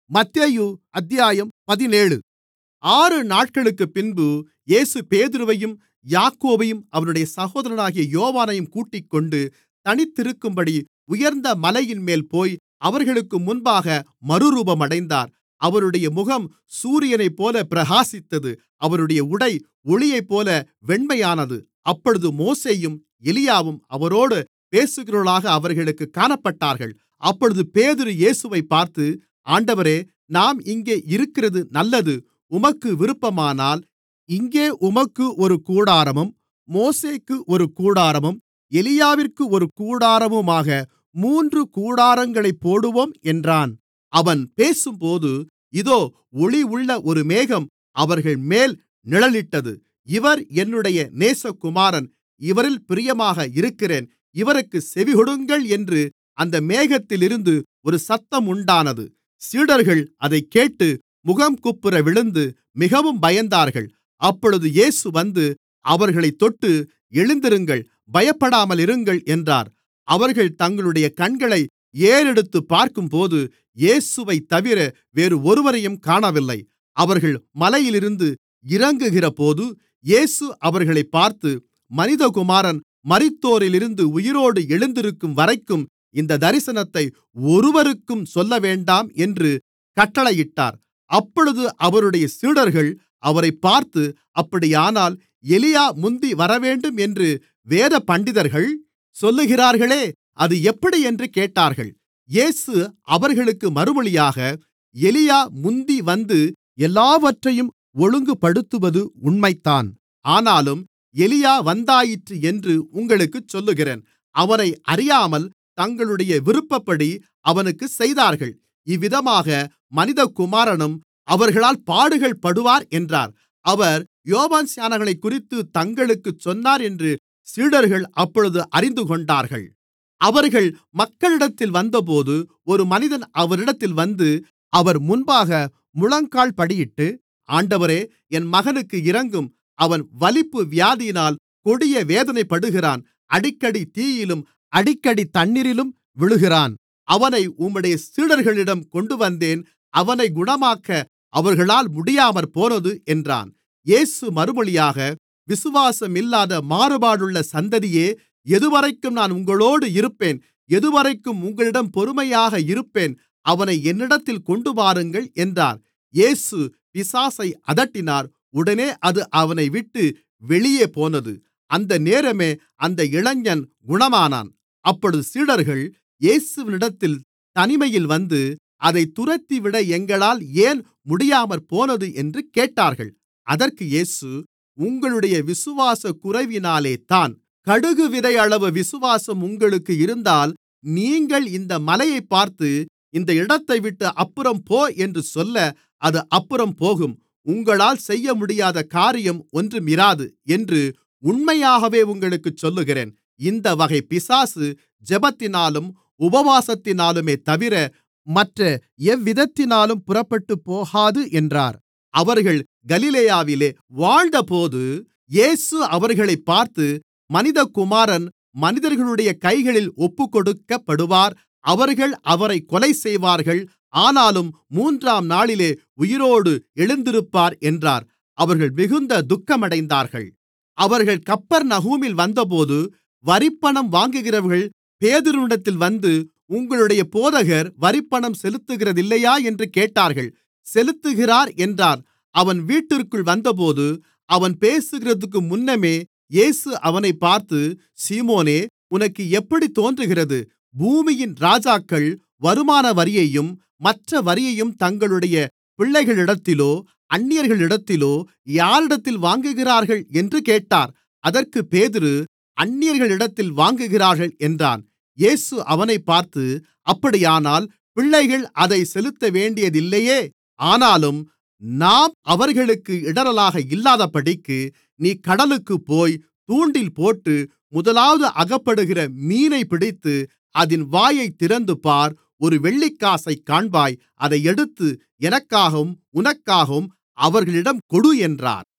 மத்தேயு அத்தியாயம் பதினேழு ஆறு நாட்களுக்குப்பின்பு இயேசு பேதுருவையும் யாக்கோபையும் அவனுடைய சகோதரனாகிய யோவானையும் கூட்டிக்கொண்டு தனித்திருக்கும்படி உயர்ந்த மலையின்மேல் போய் அவர்களுக்கு முன்பாக மறுரூபமடைந்தார் அவருடைய முகம் சூரியனைப்போல பிரகாசித்தது அவருடைய உடை ஒளியைப்போல வெண்மையானது அப்பொழுது மோசேயும் எலியாவும் அவரோடு பேசுகிறவர்களாக அவர்களுக்குக் காணப்பட்டார்கள் அப்பொழுது பேதுரு இயேசுவைப் பார்த்து ஆண்டவரே நாம் இங்கே இருக்கிறது நல்லது உமக்கு விருப்பமானால் இங்கே உமக்கு ஒரு கூடாரமும் மோசேக்கு ஒரு கூடாரமும் எலியாவிற்கு ஒரு கூடாரமுமாக மூன்று கூடாரங்களைப் போடுவோம் என்றான் அவன் பேசும்போது இதோ ஒளியுள்ள ஒரு மேகம் அவர்கள்மேல் நிழலிட்டது இவர் என்னுடைய நேசகுமாரன் இவரில் பிரியமாக இருக்கிறேன் இவருக்குச் செவிகொடுங்கள் என்று அந்த மேகத்திலிருந்து ஒரு சத்தம் உண்டானது சீடர்கள் அதைக் கேட்டு முகங்குப்புற விழுந்து மிகவும் பயந்தார்கள் அப்பொழுது இயேசு வந்து அவர்களைத் தொட்டு எழுந்திருங்கள் பயப்படாமலிருங்கள் என்றார் அவர்கள் தங்களுடைய கண்களை ஏறெடுத்துப் பார்க்கும்போது இயேசுவைத்தவிர வேறு ஒருவரையும் காணவில்லை அவர்கள் மலையிலிருந்து இறங்குகிறபோது இயேசு அவர்களைப் பார்த்து மனிதகுமாரன் மரித்தோரிலிருந்து உயிரோடு எழுந்திருக்கும்வரைக்கும் இந்த தரிசனத்தை ஒருவருக்கும் சொல்லவேண்டாம் என்று கட்டளையிட்டார் அப்பொழுது அவருடைய சீடர்கள் அவரைப் பார்த்து அப்படியானால் எலியா முந்தி வரவேண்டும் என்று வேதபண்டிதர்கள் சொல்லுகிறார்களே அது எப்படி என்று கேட்டார்கள் இயேசு அவர்களுக்கு மறுமொழியாக எலியா முந்தி வந்து எல்லாவற்றையும் ஒழுங்குபடுத்துவது உண்மைதான் ஆனாலும் எலியா வந்தாயிற்று என்று உங்களுக்குச் சொல்லுகிறேன் அவனை அறியாமல் தங்களுடைய விருப்பப்படி அவனுக்குச் செய்தார்கள் இவ்விதமாக மனிதகுமாரனும் அவர்களால் பாடுகள்படுவார் என்றார் அவர் யோவான்ஸ்நானனைக்குறித்து தங்களுக்குச் சொன்னார் என்று சீடர்கள் அப்பொழுது அறிந்துகொண்டார்கள் அவர்கள் மக்களிடத்தில் வந்தபோது ஒரு மனிதன் அவரிடத்தில் வந்து அவர் முன்பாக முழங்கால்படியிட்டு ஆண்டவரே என் மகனுக்கு இரங்கும் அவன் வலிப்பு வியாதியினால் கொடிய வேதனைப்படுகிறான் அடிக்கடி தீயிலும் அடிக்கடி தண்ணீரிலும் விழுகிறான் அவனை உம்முடைய சீடர்களிடம் கொண்டுவந்தேன் அவனை குணமாக்க அவர்களால் முடியாமற்போனது என்றான் இயேசு மறுமொழியாக விசுவாசமில்லாத மாறுபாடுள்ள சந்ததியே எதுவரைக்கும் நான் உங்களோடு இருப்பேன் எதுவரைக்கும் உங்களிடம் பொறுமையாக இருப்பேன் அவனை என்னிடத்தில் கொண்டுவாருங்கள் என்றார் இயேசு பிசாசை அதட்டினார் உடனே அது அவனைவிட்டு வெளியே போனது அந்த நேரமே அந்த இளைஞன் குணமானான் அப்பொழுது சீடர்கள் இயேசுவினிடத்தில் தனிமையில் வந்து அதைத் துரத்திவிட எங்களால் ஏன் முடியாமற்போனது என்று கேட்டார்கள் அதற்கு இயேசு உங்களுடைய விசுவாசக் குறைவினாலேதான் கடுகு விதையளவு விசுவாசம் உங்களுக்கு இருந்தால் நீங்கள் இந்த மலையைப் பார்த்து இந்த இடத்தைவிட்டு அப்புறம் போ என்று சொல்ல அது அப்புறம் போகும் உங்களால் செய்யமுடியாத காரியம் ஒன்றுமிராது என்று உண்மையாகவே உங்களுக்குச் சொல்லுகிறேன் இந்த வகை பிசாசு ஜெபத்தினாலும் உபவாசத்தினாலுமேதவிர மற்ற எவ்விதத்தினாலும் புறப்பட்டுப்போகாது என்றார் அவர்கள் கலிலேயாவிலே வாழ்ந்தபோது இயேசு அவர்களைப் பார்த்து மனிதகுமாரன் மனிதர்களுடைய கைகளில் ஒப்புக்கொடுக்கப்படுவார் அவர்கள் அவரைக் கொலைசெய்வார்கள் ஆனாலும் மூன்றாம் நாளிலே உயிரோடு எழுந்திருப்பார் என்றார் அவர்கள் மிகுந்த துக்கமடைந்தார்கள் அவர்கள் கப்பர்நகூமில் வந்தபோது வரிப்பணம் வாங்குகிறவர்கள் பேதுருவினிடத்தில் வந்து உங்களுடைய போதகர் வரிப்பணம் செலுத்துகிறதில்லையா என்று கேட்டார்கள் செலுத்துகிறார் என்றான் அவன் வீட்டிற்குள் வந்தபோது அவன் பேசுகிறதற்கு முன்னமே இயேசு அவனைப் பார்த்து சீமோனே உனக்கு எப்படித் தோன்றுகிறது பூமியின் ராஜாக்கள் வருமான வரியையும் மற்ற வரியையும் தங்களுடைய பிள்ளைகளிடத்திலோ அந்நியர்களிடத்திலோ யாரிடத்தில் வாங்குகிறார்கள் என்று கேட்டார் அதற்குப் பேதுரு அந்நியர்களிடத்தில் வாங்குகிறார்கள் என்றான் இயேசு அவனைப் பார்த்து அப்படியானால் பிள்ளைகள் அதைச் செலுத்தவேண்டியதில்லையே ஆனாலும் நாம் அவர்களுக்கு இடறலாக இல்லாதபடிக்கு நீ கடலுக்குப் போய் தூண்டில் போட்டு முதலாவது அகப்படுகிற மீனைப் பிடித்து அதின் வாயைத் திறந்துபார் ஒரு வெள்ளிக்காசைக் காண்பாய் அதை எடுத்து எனக்காகவும் உனக்காகவும் அவர்களிடம் கொடு என்றார்